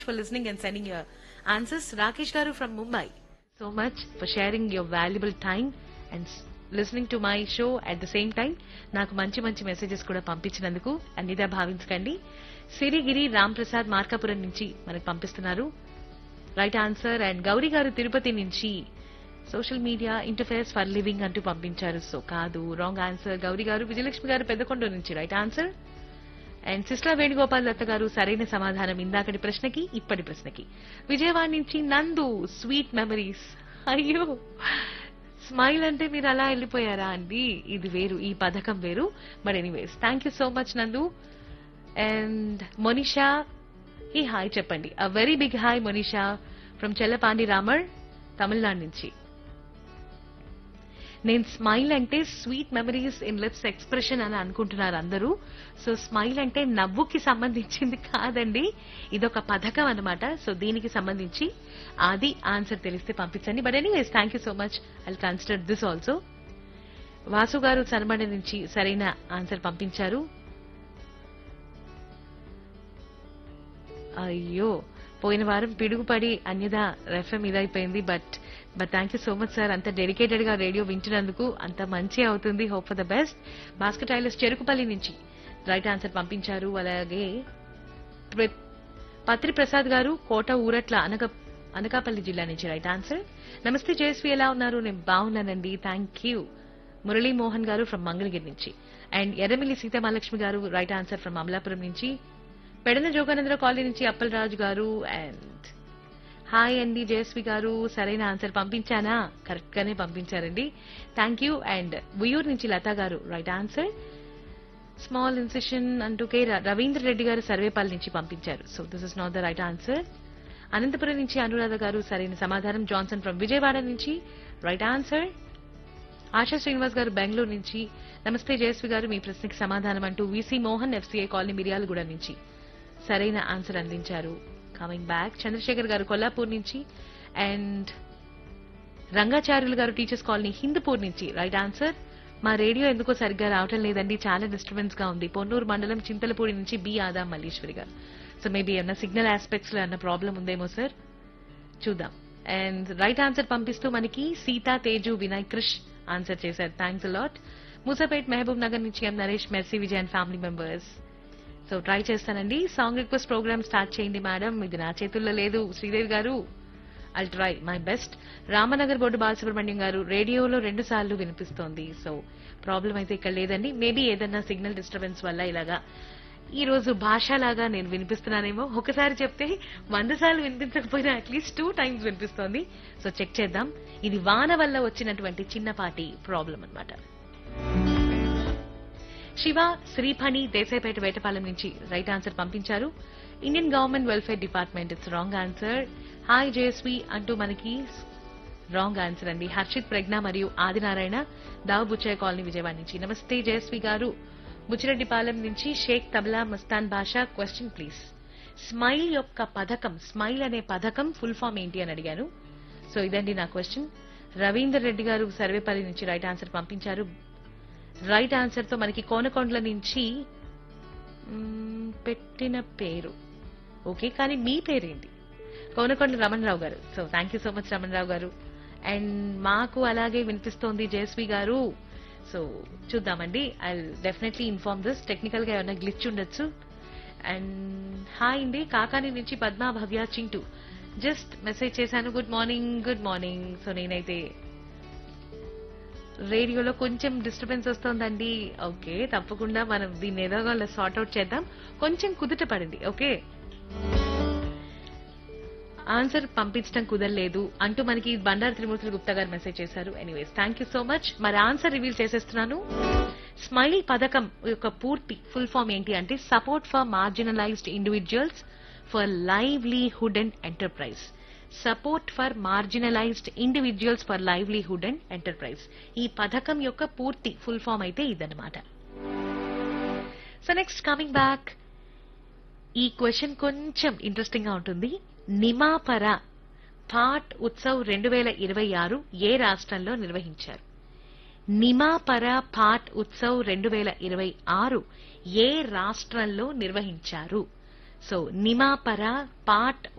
for listening and sending your answers. Rakesh Garu from Mumbai. So much for sharing your valuable time and s- listening to my show at the same time. నాకు మంచి మంచి messages కూడా పంపించినందుకు అన్నిదా భావించకండి సిరిగిరి రామ్ ప్రసాద్ మార్కాపురం నుంచి మనకు పంపిస్తున్నారు right answer and Gauri గారు తిరుపతి నుంచి social media interface for living అంటూ పంపించారు సో కాదు రాంగ్ ఆన్సర్ గౌరీ గారు విజయలక్ష్మి గారు పెద్దకొండ నుంచి right answer and sister Venugopal Datta గారు సరైన సమాధానం ఇందాకటి ప్రశ్నకి ఇప్పటి ప్రశ్నకి విజయవాడ నుంచి నందు స్వీట్ మెమరీస్ అయ్యో స్మైల్ అంటే మీరు అలా వెళ్ళిపోయారా అండి ఇది వేరు ఈ పథకం వేరు but anyways thank you so much Nandu and Monisha ఈ హాయ్ చెప్పండి uh very big hi Monisha from Chellapandi Ramar Tamil Nadu నుంచి నేను స్మైల్ అంటే sweet memories in lips expression అని అనుకుంటున్నారు అందరూ సో స్మైల్ అంటే నవ్వుకి సంబంధించింది కాదండి ఇదొక పథకం అన్నమాట సో దీనికి సంబంధించి అది ఆన్సర్ తెలిస్తే పంపించండి but anyways thank you so much I consider this also Vasu గారు సన్మండ నుంచి సరైన ఆన్సర్ పంపించారు అయ్యో పోయిన వారం పిడుగుపడి అన్యదా రెఫ్ఎం ఇదైపోయింది but but thank you so much sir అంత డెడికేటెడ్ గా రేడియో వింటున్నందుకు అంత మంచి అవుతుంది hope for the best Bhaskar tailors Cherukupalli నుంచి రైట్ ఆన్సర్ పంపించారు అలాగే ప్ర- పత్రి ప్రసాద్ గారు కోట ఊరట్ల అనక అనకాపల్లి జిల్లా నుంచి రైట్ ఆన్సర్ నమస్తే జయశ్రీ ఎలా ఉన్నారు నేను బాగున్నానండి థ్యాంక్ యూ మురళీ మోహన్ గారు ఫ్రమ్ మంగళగిరి నుంచి అండ్ ఎర్రమిల్లి సీతామహాలక్ష్మి గారు రైట్ ఆన్సర్ ఫ్రమ్ అమలాపురం నుంచి పెడన జోగానందర కాలనీ నుంచి అప్పలరాజు గారు అండ్ హాయ్ అండి జయశ్రీ గారు సరైన ఆన్సర్ పంపించానా కరెక్ట్ గానే పంపించారండి థ్యాంక్ యూ అండ్ ఉయ్యూరు నుంచి లతా గారు రైట్ ఆన్సర్ స్మాల్ ఇన్సిషన్ అంటూ కే ర- రవీంద్ర రెడ్డి గారు సర్వేపల్లి నుంచి పంపించారు so this is not the right answer Anantapuram నుంచి అనురాధ గారు సరైన సమాధానం జాన్సన్ ఫ్రమ్ విజయవాడ నుంచి రైట్ ఆన్సర్ ఆశా శ్రీనివాస్ గారు బెంగళూరు నుంచి నమస్తే జయశ్రీ గారు మీ ప్రశ్నకి సమాధానం అంటూ VC Mohan FCI colony Miryalaguda నుంచి సరైన ఆన్సర్ అందించారు కమింగ్ బ్యాక్ చంద్రశేఖర్ గారు కొల్లాపూర్ నుంచి అండ్ రంగాచార్యులు గారు టీచర్స్ కాలనీ హిందూపూర్ నుంచి రైట్ ఆన్సర్ మా రేడియో ఎందుకో సరిగ్గా రావటం లేదండి చాలా డిస్టర్బెన్స్ గా ఉంది పొన్నూరు మండలం చింతలపూడి నుంచి బి ఆదా మల్లీశ్వరి గారు సో మేబీ ఏమన్నా సిగ్నల్ ఆస్పెక్ట్స్ లో ఏమన్నా ప్రాబ్లం ఉందేమో సార్ చూద్దాం అండ్ రైట్ ఆన్సర్ పంపిస్తూ మనకి సీతా తేజు వినయ్ క్రిష్ ఆన్సర్ చేశారు thanks a lot Moosapet Mahabubnagar నుంచి M Naresh Mercy Vijay and family members so try చేస్తానండి సాంగ్ రిక్వెస్ట్ ప్రోగ్రామ్ స్టార్ట్ చేయండి మేడం ఇది నా చేతుల్లో లేదు శ్రీదేవి గారు I try my best Ramnagar board Balasubrahmanyam గారు రేడియోలో రెండు సార్లు వినిపిస్తోంది సో ప్రాబ్లం అయితే ఇక్కడ లేదండి మేబీ ఏదన్నా సిగ్నల్ డిస్టర్బెన్స్ వల్ల ఇలాగా ఈ రోజు భాషలాగా నేను వినిపిస్తున్నానేమో ఒకసారి చెప్తే వంద సార్లు వినిపించకపోయినా అట్లీస్ట్ టూ టైమ్స్ వినిపిస్తోంది సో చెక్ చేద్దాం ఇది వాన వల్ల వచ్చినటువంటి చిన్నపాటి ప్రాబ్లం అన్నమాట శివ శ్రీఫణి దేశాయిపేట వేటపాలెం నుంచి రైట్ ఆన్సర్ పంపించారు Indian government welfare department it's wrong answer hi Jayasvi అంటూ మనకి రాంగ్ ఆన్సర్ అండి హర్షిత్ ప్రజ్ఞ మరియు ఆదినారాయణ దావు బుచ్చయ్య కాలనీ విజయవాడ నుంచి నమస్తే జయస్వి గారు బుచ్చిరెడ్డిపాలెం నుంచి Shaik Tabla Mastan Basha question please smile యొక్క పథకం స్మైల్ అనే పథకం ఫుల్ ఫామ్ ఏంటి అని అడిగాను సో ఇదండి నా క్వశ్చన్ రవీందర్ రెడ్డి గారు సర్వేపల్లి నుంచి రైట్ ఆన్సర్ పంపించారు రైట్ ఆన్సర్ తో మనకి కోనకొండల నుంచి మ్మ్, పెట్టిన పేరు ఓకే కానీ మీ పేరేంటి కోనకొండ రమణరావు గారు so thank you so much Ramanarao గారు అండ్ మాకు అలాగే వినిపిస్తోంది జయశ్రీ గారు సో చూద్దామండి I definitely inform this technical గా ఏమైనా గ్లిచ్ ఉండొచ్చు అండ్ హాయ్ అండి కాకాని నుంచి పద్మా భవ్య చింటూ జస్ట్ మెసేజ్ చేశాను good morning good morning so నేనైతే రేడియోలో కొంచెం డిస్టర్బెన్స్ వస్తుందండి ఓకే తప్పకుండా మనం దీన్ని ఏదో సార్ట్ అవుట్ చేద్దాం కొంచెం కుదుట పడింది ఓకే ఆన్సర్ పంపించడం కుదరలేదు అంటూ మనకి బండారు త్రిమూర్తులు గుప్తా గారు మెసేజ్ చేశారు anyways thank you so much మరి ఆన్సర్ రివీల్ చేసేస్తున్నాను స్మైల్ పథకం యొక్క పూర్తి ఫుల్ ఫామ్ ఏంటి అంటే support for marginalized individuals for livelihood and enterprise support for marginalized individuals for livelihood and enterprise ఈ పథకం యొక్క పూర్తి ఫుల్ ఫామ్ అయితే ఇదన్నమాట సో నెక్స్ట్ కమింగ్ బ్యాక్ ఈ క్వశ్చన్ కొంచెం ఇంట్రెస్టింగ్ గా ఉంటుంది నిమాపర పాట్ ఉత్సవ్ రెండు వేల ఇరవై ఆరు ఏ రాష్ట్రంలో నిర్వహించారు నిమాపర పాట్ ఉత్సవ్ రెండు వేల ఇరవై ఆరు ఏ రాష్ట్రంలో నిర్వహించారు సో నిమాపర పార్ట్